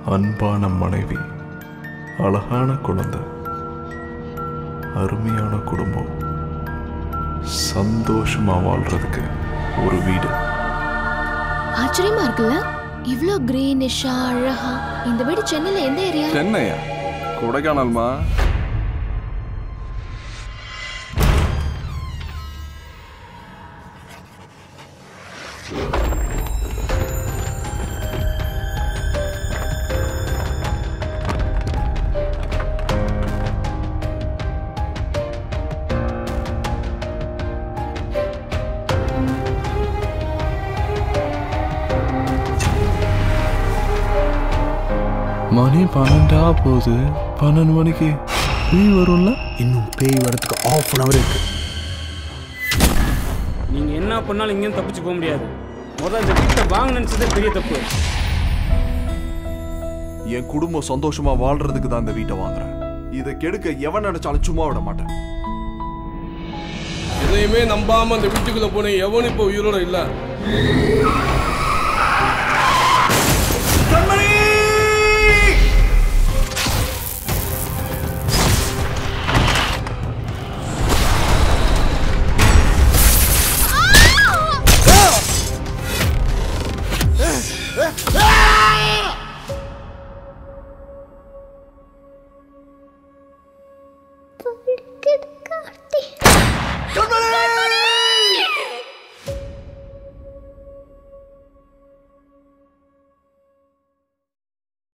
அன்பான மனைவி அழகான குழந்தை அருமையான குடும்பம் சந்தோஷமா வாழ்றதுக்கு ஒரு வீடு ஆச்சரியமா இருக்குல்ல இவ்ளோ கிரீனிஷா அழகா இந்த வீடு சென்னையில எந்த ஏரியா சென்னையா கொடைக்கானல்மா மணி பன்னெண்டா போகுது பன்னெண்டு மணிக்கு நீ வரும்ல இன்னும் பேய் வரதுக்கு ஆஃப் அன் ஹவர் இருக்கு நீங்க என்ன பண்ணாலும் இங்கேயும் தப்பிச்சு போக முடியாது முதல்ல இந்த வீட்டை வாங்க நினைச்சதே பெரிய தப்பு என் குடும்பம் சந்தோஷமா வாழ்றதுக்கு தான் இந்த வீட்டை வாங்குறேன் இதை கெடுக்க எவன் நினைச்சாலும் சும்மா விட மாட்டேன் எதையுமே நம்பாம அந்த வீட்டுக்குள்ள போன எவனும் இப்போ உயிரோட இல்ல கண்மணி